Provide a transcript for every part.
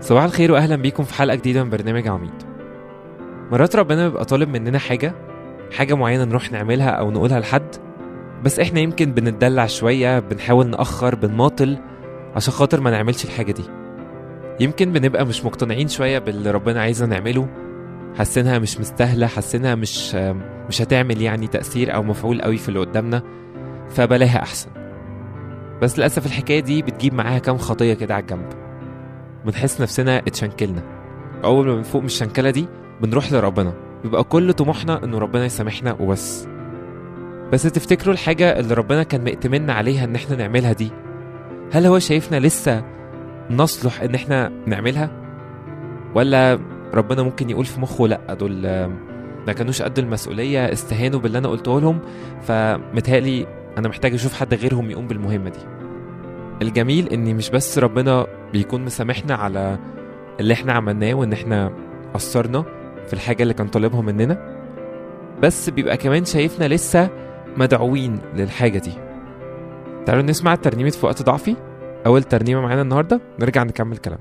صباح الخير واهلا بيكم في حلقه جديده من برنامج عميد مرات ربنا بيبقى طالب مننا حاجه حاجه معينه نروح نعملها او نقولها لحد بس احنا يمكن بنتدلع شويه بنحاول ناخر بنماطل عشان خاطر ما نعملش الحاجه دي يمكن بنبقى مش مقتنعين شويه باللي ربنا عايزنا نعمله حاسينها مش مستاهله حاسينها مش مش هتعمل يعني تاثير او مفعول قوي في اللي قدامنا فبلاها احسن بس للاسف الحكايه دي بتجيب معاها كام خطيه كده على الجنب بنحس نفسنا اتشنكلنا اول ما بنفوق من الشنكله دي بنروح لربنا بيبقى كل طموحنا انه ربنا يسامحنا وبس بس تفتكروا الحاجة اللي ربنا كان مأتمنا عليها ان احنا نعملها دي هل هو شايفنا لسه نصلح ان احنا نعملها ولا ربنا ممكن يقول في مخه لا دول ما كانوش قد المسؤولية استهانوا باللي انا قلته لهم فمتهيألي انا محتاج اشوف حد غيرهم يقوم بالمهمة دي الجميل ان مش بس ربنا بيكون مسامحنا على اللي احنا عملناه وان احنا قصرنا في الحاجة اللي كان طالبها مننا بس بيبقى كمان شايفنا لسه مدعوين للحاجة دي تعالوا نسمع ترنيمة في وقت ضعفي أول ترنيمة معانا النهاردة نرجع نكمل كلامنا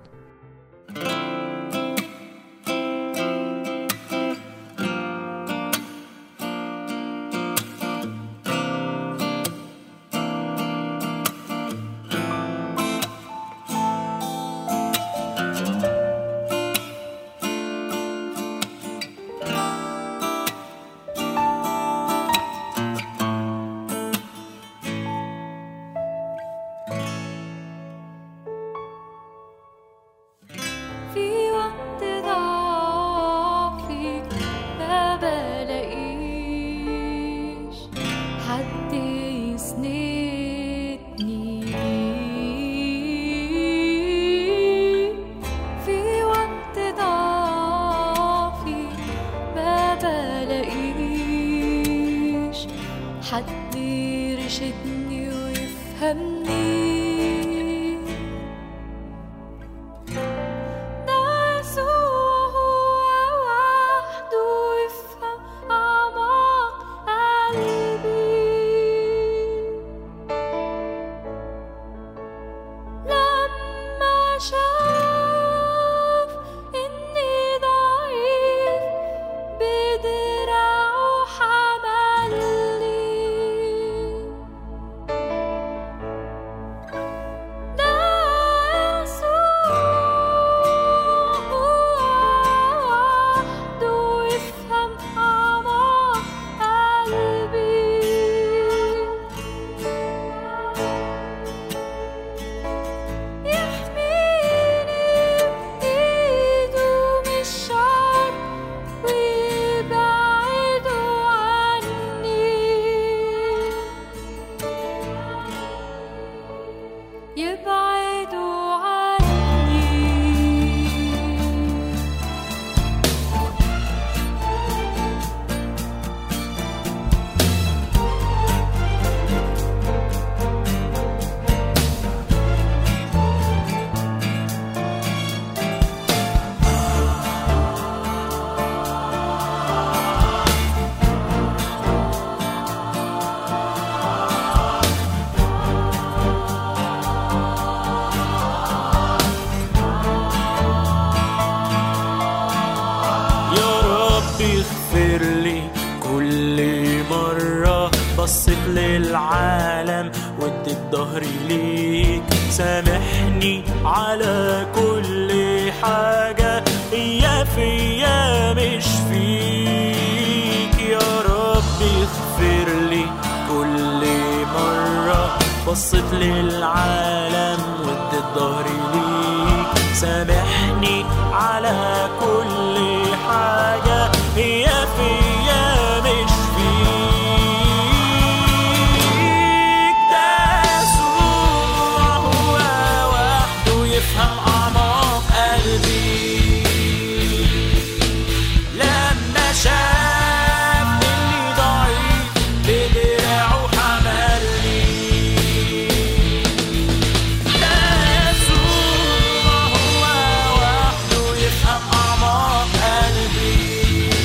في وقت ضعفي ما بلاقيش حد يسندني في وقت ضعفي ما بلاقيش حد يرشدني ويفهمني ده يسوع هو وحده يفهم أعماق قلبي لما شاف إني ضعيف بدراعه حملني ده يسوع وحده يفهم أعماق قلبي يحميني بإيده من الشر ويبعده عني يبعدوا عني يا رب اغفر لي كل مرة بصيت للعالم واديت ظهري ليك سامحني على كل حاجة يا فيا مش فيك يا رب اغفر لي كل مرة بصيت للعالم واديت ظهري ليك سامحني على كل حاجة هي فيا مش فيك ده يسوع هو وحده يفهم أعماق قلبي لما شاف إني ضعيف بدراعه حملني ده يسوع هو وحده يفهم أعماق قلبي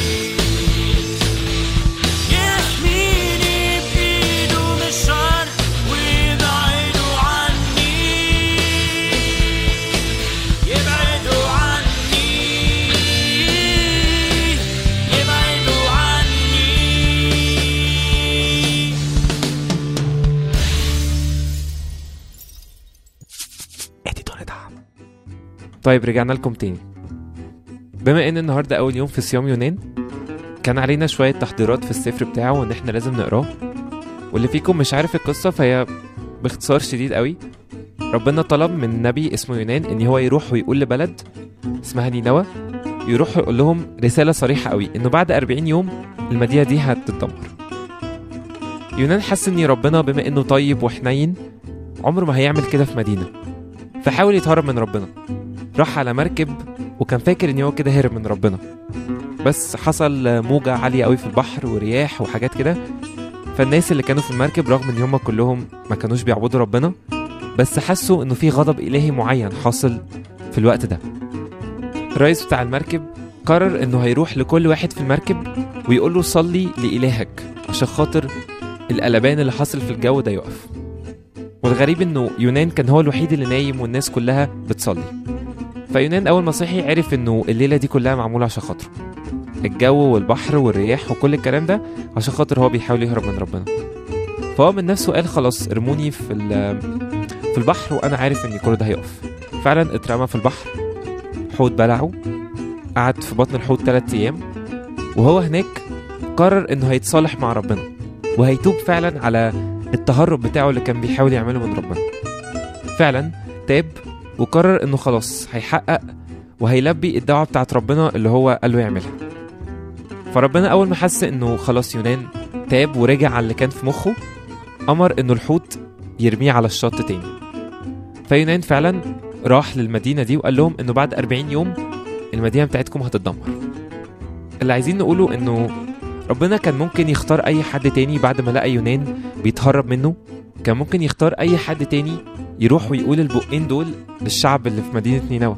طيب رجعنا لكم تاني بما ان النهارده اول يوم في صيام يونان كان علينا شويه تحضيرات في السفر بتاعه وان احنا لازم نقراه واللي فيكم مش عارف القصه فهي باختصار شديد قوي ربنا طلب من نبي اسمه يونان ان هو يروح ويقول لبلد اسمها نينوى يروح يقول لهم رساله صريحه قوي انه بعد 40 يوم المدينه دي هتتدمر يونان حس ان ربنا بما انه طيب وحنين عمره ما هيعمل كده في مدينه فحاول يتهرب من ربنا راح على مركب وكان فاكر ان هو كده هرب من ربنا بس حصل موجة عالية قوي في البحر ورياح وحاجات كده فالناس اللي كانوا في المركب رغم ان هم كلهم ما كانوش بيعبدوا ربنا بس حسوا انه في غضب الهي معين حاصل في الوقت ده الرئيس بتاع المركب قرر انه هيروح لكل واحد في المركب ويقول له صلي لإلهك عشان خاطر القلبان اللي حاصل في الجو ده يقف والغريب انه يونان كان هو الوحيد اللي نايم والناس كلها بتصلي فيونان اول ما صحي عرف انه الليله دي كلها معموله عشان خاطره الجو والبحر والرياح وكل الكلام ده عشان خاطر هو بيحاول يهرب من ربنا فهو من نفسه قال خلاص ارموني في ال- في البحر وانا عارف ان كل ده هيقف فعلا اترمى في البحر حوت بلعه قعد في بطن الحوت ثلاثة ايام وهو هناك قرر انه هيتصالح مع ربنا وهيتوب فعلا على التهرب بتاعه اللي كان بيحاول يعمله من ربنا فعلا تاب وقرر انه خلاص هيحقق وهيلبي الدعوة بتاعت ربنا اللي هو قال له يعملها فربنا أول ما حس إنه خلاص يونان تاب ورجع على اللي كان في مخه أمر إنه الحوت يرميه على الشط تاني فيونان فعلا راح للمدينة دي وقال لهم إنه بعد 40 يوم المدينة بتاعتكم هتتدمر اللي عايزين نقوله إنه ربنا كان ممكن يختار أي حد تاني بعد ما لقى يونان بيتهرب منه كان ممكن يختار أي حد تاني يروح ويقول البقين دول للشعب اللي في مدينة نينوى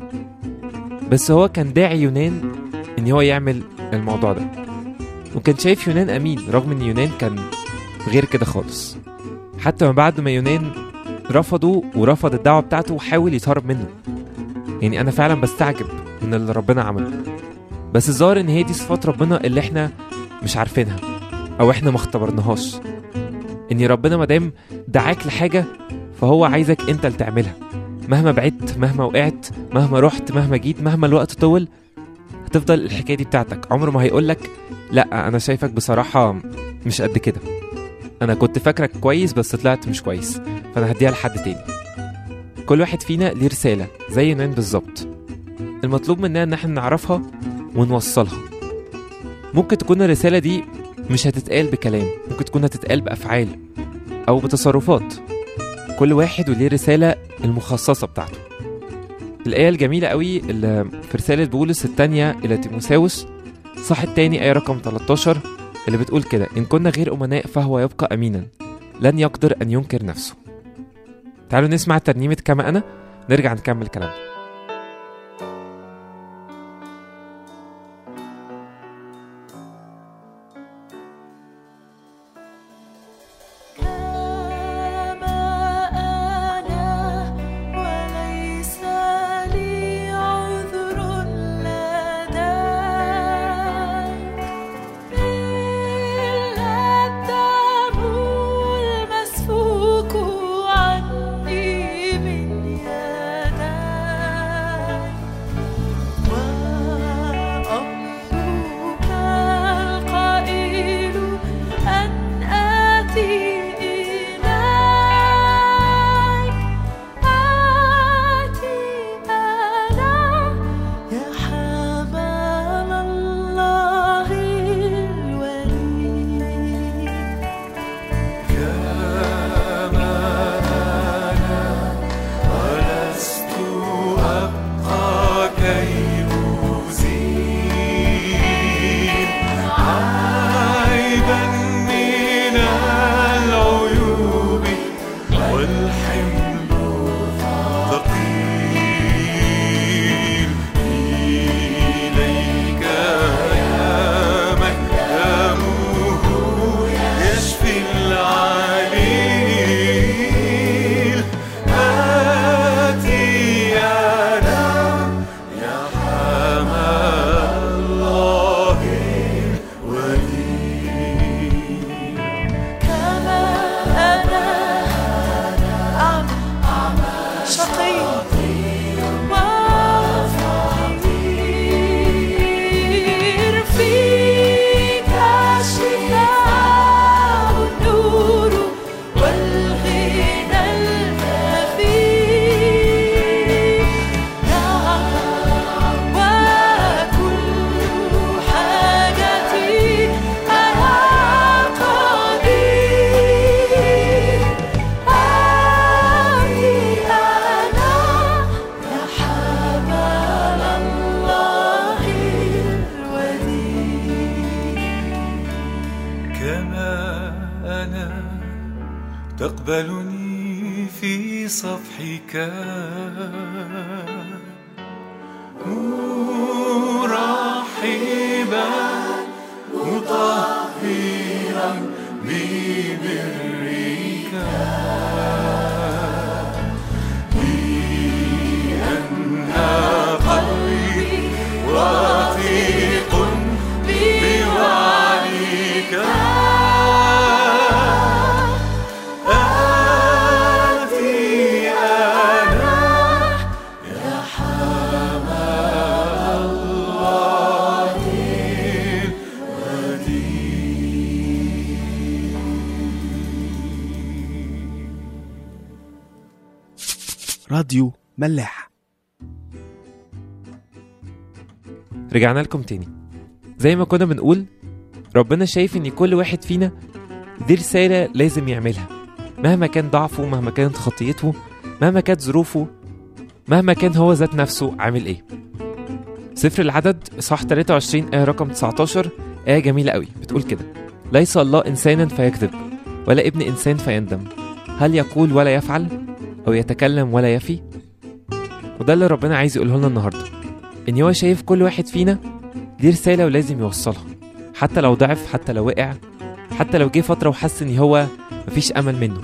بس هو كان داعي يونان ان هو يعمل الموضوع ده وكان شايف يونان امين رغم ان يونان كان غير كده خالص حتى من بعد ما يونان رفضه ورفض الدعوة بتاعته وحاول يتهرب منه يعني انا فعلا بستعجب من اللي ربنا عمله بس الظاهر ان هي دي صفات ربنا اللي احنا مش عارفينها او احنا ما اختبرناهاش ان ربنا مادام دعاك لحاجة فهو عايزك انت اللي تعملها مهما بعدت مهما وقعت مهما رحت مهما جيت مهما الوقت طول هتفضل الحكايه دي بتاعتك عمره ما هيقولك لا انا شايفك بصراحه مش قد كده انا كنت فاكرك كويس بس طلعت مش كويس فانا هديها لحد تاني كل واحد فينا ليه رساله زي يونان بالظبط المطلوب مننا ان احنا نعرفها ونوصلها ممكن تكون الرساله دي مش هتتقال بكلام ممكن تكون هتتقال بافعال او بتصرفات كل واحد وليه رساله المخصصه بتاعته الآية الجميلة قوي اللي في رسالة بولس الثانية إلى تيموساوس صح التاني آية رقم 13 اللي بتقول كده إن كنا غير أمناء فهو يبقى أمينا لن يقدر أن ينكر نفسه تعالوا نسمع ترنيمة كما أنا نرجع نكمل كلامنا كما أنا وليس لي عذر لديك إلا الدم المسفوك عني من يديك تقبلني في صفحك مرحبا مطهرا ببرك لأن قلبي واثق بوعدك آتي أنا يا حمى الله راديو ملاح رجعنا لكم تاني زي ما كنا بنقول ربنا شايف ان كل واحد فينا دي رسالة لازم يعملها مهما كان ضعفه مهما كانت خطيته مهما كانت ظروفه مهما كان هو ذات نفسه عامل ايه سفر العدد صح 23 آية رقم 19 آية جميلة قوي بتقول كده ليس الله إنسانا فيكذب ولا ابن إنسان فيندم هل يقول ولا يفعل أو يتكلم ولا يفي وده اللي ربنا عايز يقوله لنا النهارده ان هو شايف كل واحد فينا دي رسالة ولازم يوصلها حتى لو ضعف حتى لو وقع حتى لو جه فترة وحس ان هو مفيش امل منه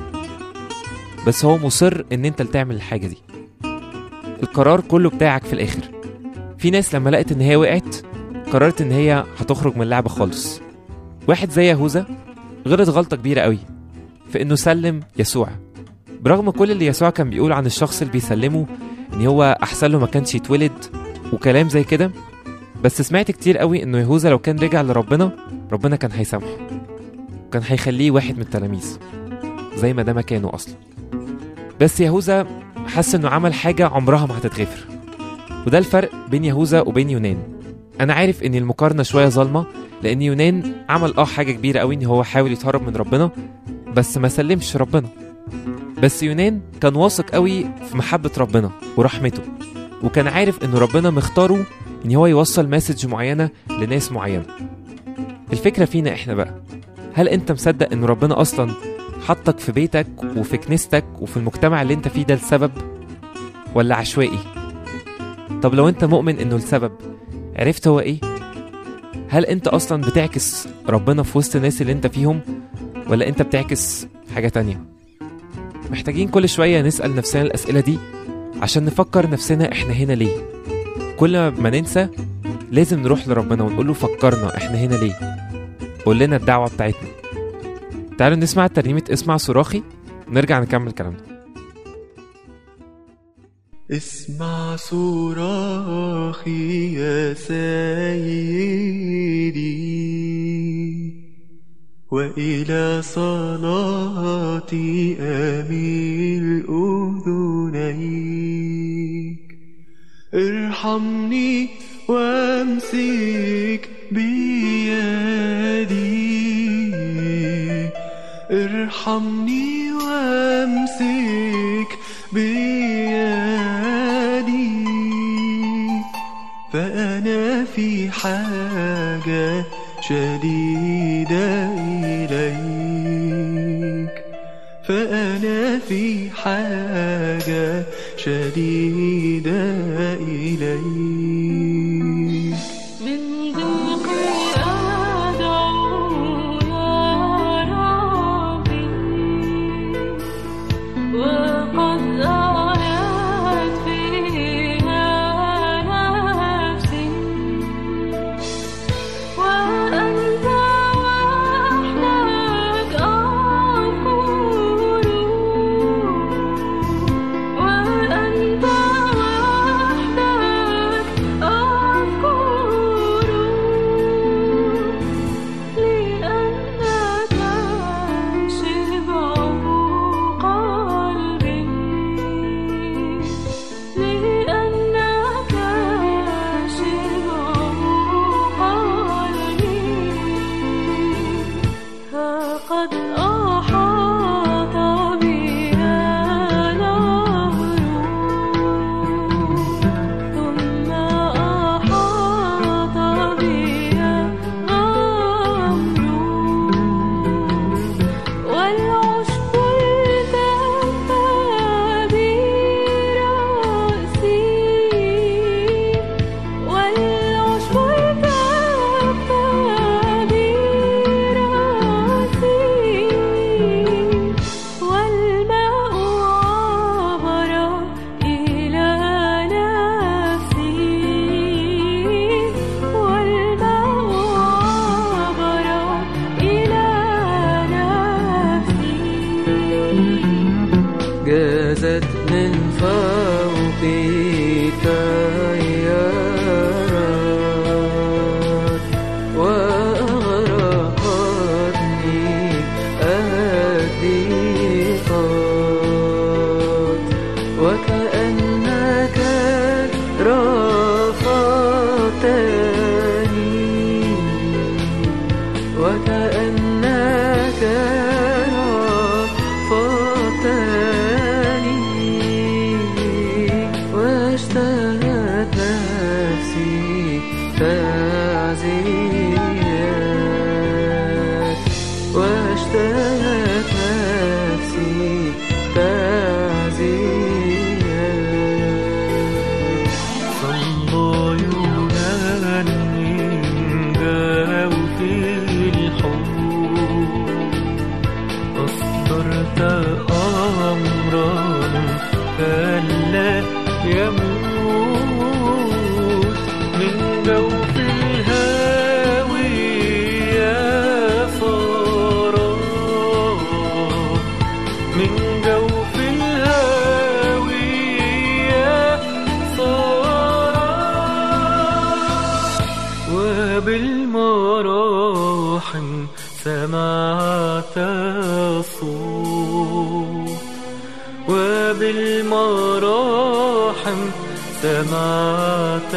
بس هو مصر ان انت اللي تعمل الحاجة دي القرار كله بتاعك في الاخر في ناس لما لقت ان هي وقعت قررت ان هي هتخرج من اللعبة خالص واحد زي يهوذا غلط غلطة كبيرة قوي في انه سلم يسوع برغم كل اللي يسوع كان بيقول عن الشخص اللي بيسلمه ان هو احسن له ما كانش يتولد وكلام زي كده بس سمعت كتير قوي انه يهوذا لو كان رجع لربنا ربنا كان هيسامحه كان هيخليه واحد من التلاميذ زي ما ده مكانه اصلا بس يهوذا حس انه عمل حاجه عمرها ما هتتغفر وده الفرق بين يهوذا وبين يونان انا عارف ان المقارنه شويه ظالمه لان يونان عمل اه حاجه كبيره قوي ان هو حاول يتهرب من ربنا بس ما سلمش ربنا بس يونان كان واثق قوي في محبه ربنا ورحمته وكان عارف ان ربنا مختاره ان هو يوصل مسج معينه لناس معينه الفكره فينا احنا بقى هل انت مصدق ان ربنا اصلا حطك في بيتك وفي كنيستك وفي المجتمع اللي انت فيه ده لسبب ولا عشوائي طب لو انت مؤمن انه السبب عرفت هو ايه هل انت اصلا بتعكس ربنا في وسط الناس اللي انت فيهم ولا انت بتعكس حاجه تانية محتاجين كل شويه نسال نفسنا الاسئله دي عشان نفكر نفسنا احنا هنا ليه كل ما ننسى لازم نروح لربنا ونقول له فكرنا احنا هنا ليه قول لنا الدعوة بتاعتنا تعالوا نسمع ترنيمة اسمع صراخي ونرجع نكمل كلامنا اسمع صراخي يا سيدي وإلى صلاتي أميل أذنيك ارحمني وامسك بيدي ارحمني وامسك بيدي فأنا في حاجة شديدة إليك فأنا في حاجة شديدة إليك من ذوقي أدعو يا ربي وقد أعيت فيها نفسي وأنت وحدك أذكر وأنت وحدك فوق التيارات وأغرقتني الضيقات وكأنك رفعتني وكأنك رفعتني واشتهت نفسي تعزيات واشتهت نفسي تعزيات صلى يغني جاو في الحب أصدرت أمرا ألا يموت من جوف الهاوية فراغ من جوف الهاوية صار وبالمراحم سمعت صوت وبالمراحم سمعت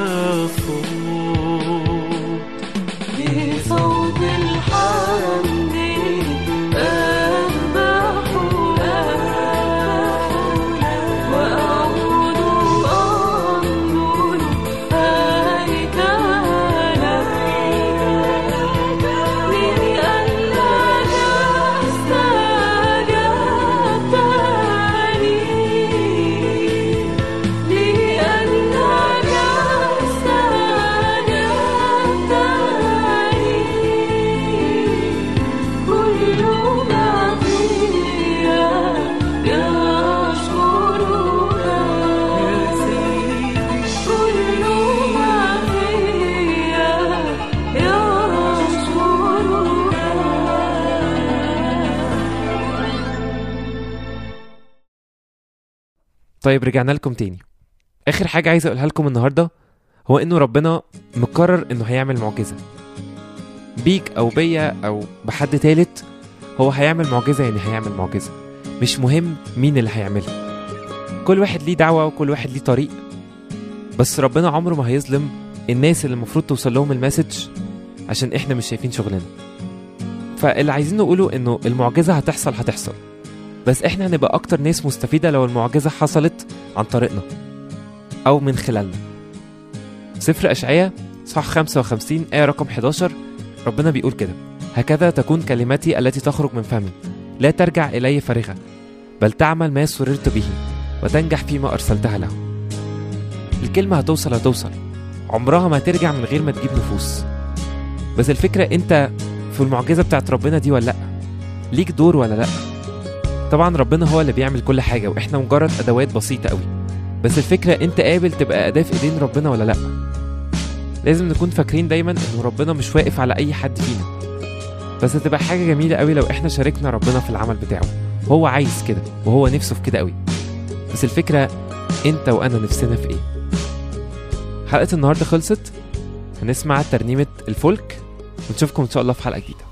صوت بصوت الحمد أذبح لك وأعود أنظر هيكلك لأنك استجبتني لأنك استجبتني كل ما فيا يشكرك يا سيدي كل ما فيا يشكرك طيب رجعنا لكم تاني اخر حاجه عايز اقولها لكم النهارده هو انه ربنا مقرر انه هيعمل معجزه بيك او بيا او بحد تالت هو هيعمل معجزه يعني هيعمل معجزه مش مهم مين اللي هيعملها كل واحد ليه دعوه وكل واحد ليه طريق بس ربنا عمره ما هيظلم الناس اللي المفروض توصل لهم المسج عشان احنا مش شايفين شغلنا فاللي عايزين نقوله انه المعجزه هتحصل هتحصل بس احنا هنبقى اكتر ناس مستفيده لو المعجزه حصلت عن طريقنا او من خلالنا سفر اشعياء صح 55 ايه رقم 11 ربنا بيقول كده هكذا تكون كلمتي التي تخرج من فمي لا ترجع الي فارغه بل تعمل ما سررت به وتنجح فيما ارسلتها له الكلمه هتوصل هتوصل عمرها ما هترجع من غير ما تجيب نفوس بس الفكره انت في المعجزه بتاعت ربنا دي ولا لا ليك دور ولا لا طبعا ربنا هو اللي بيعمل كل حاجة واحنا مجرد ادوات بسيطة قوي بس الفكرة انت قابل تبقى اداة في ايدين ربنا ولا لا لازم نكون فاكرين دايما انه ربنا مش واقف على اي حد فينا بس هتبقى حاجة جميلة قوي لو احنا شاركنا ربنا في العمل بتاعه هو عايز كده وهو نفسه في كده قوي بس الفكرة انت وانا نفسنا في ايه حلقة النهاردة خلصت هنسمع ترنيمة الفولك ونشوفكم ان شاء الله في حلقة جديدة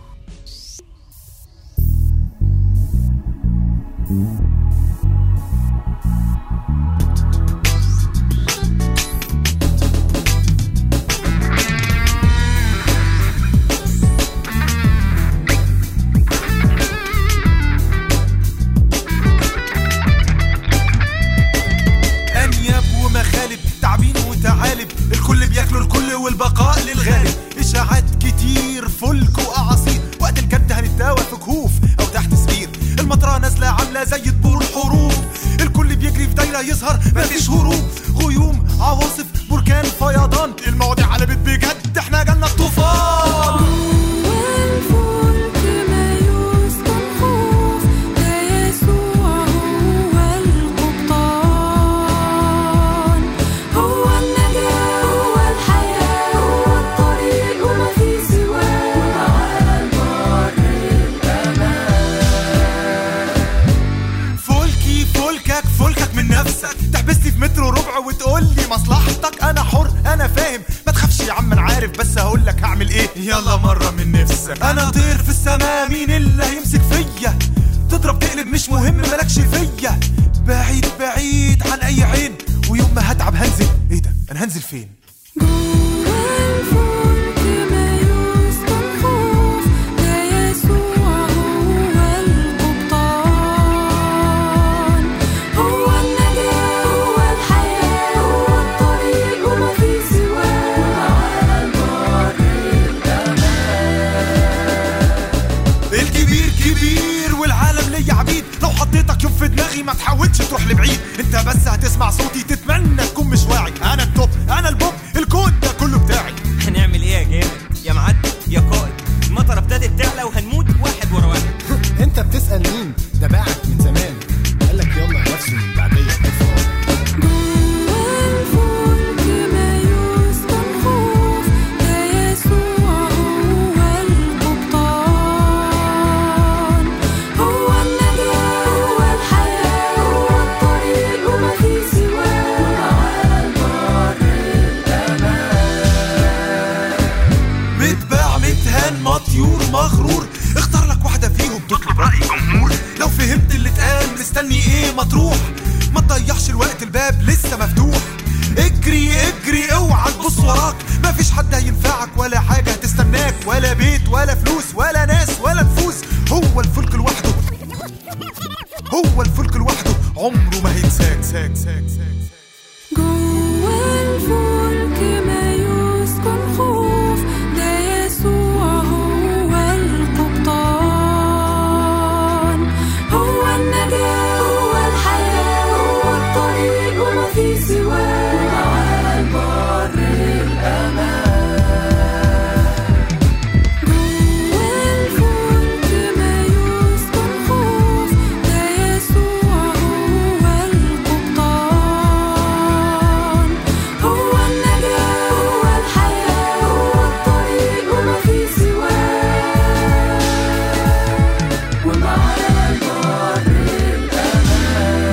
انياب ومخالب تعبين وتعالب الكل بياكلوا الكل والبقاء للغالب اشاعات كتير فلك واعاصير وقت الجد هنتداوى في كهوف او تحت سرير المطره نازله عامله زي طبول الحروب الكل بيجري في دايره يظهر مفيش هروب غيوم عواصف بركان فيضان المواضيع قلبت بجد احنا جالنا الطوفان والفلك ما يسكن خوف ده يسوع هو القبطان هو النجاة هو الحياة هو الطريق وما في سواه وعلى البر الأمان فلكي فلكك فلكك من نفسك نفسك تحبسني في متر وربع وتقول لي مصلحتك انا حر انا فاهم ما تخافش يا عم انا عارف بس هقول لك هعمل ايه يلا مره من نفسك انا طير في السماء مين اللي هيمسك فيا تضرب تقلب مش مهم مالكش فيا بعيد بعيد عن اي عين ويوم ما هتعب هنزل ايه ده انا هنزل فين جوا الفلك ما يسكن خوف ده يسوع هو القبطان هو النجاة هو الحياة هو الطريق وما في سواه ومعاه البر الكبير كبير والعالم ليا عبيد لو حطيتك يوم في دماغي ما تحاولش تروح لبعيد انت بس هتسمع صوتي تتمنى تكون مش واعي انا التوب انا البوب الكود ده كله بتاعي هنعمل ايه يا جامد يا معدي يا قائد المطره ابتدت تعلى وهنموت واحد ورا واحد انت بتسأل مين ده باعك من زمان قالك يلا يا نفسه من بعدية كفار جوا الفلك ما يسكن خوف ده يسوع هو القبطان هو النجاة هو الحياة هو الطريق وما في سواه ومعاه البر متباع متهان مطيور مغرور اختار لك واحدة فيهم تطلب رأي جمهور لو فهمت اللي اتقال مستني ايه ما تروح ما تضيعش الوقت الباب لسه مفتوح اجري اجري اوعى تبص وراك مفيش حد هينفعك ولا حاجة هتستناك ولا بيت ولا فلوس ولا ناس ولا نفوس هو الفلك لوحده هو الفلك لوحده عمره ما هينساك ساك ساك ساك جوا الفلك ما يسكن خوف ده يسوع هو القبطان هو النجاة هو الحياة هو الطريق وما في سواه ومعاه البر جوا الفلك ما يسكن خوف ده يسوع هو القبطان هو النجاة هو الحياة هو الطريق وما في سواه ومعاه البر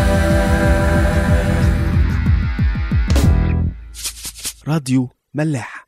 راديو ملاح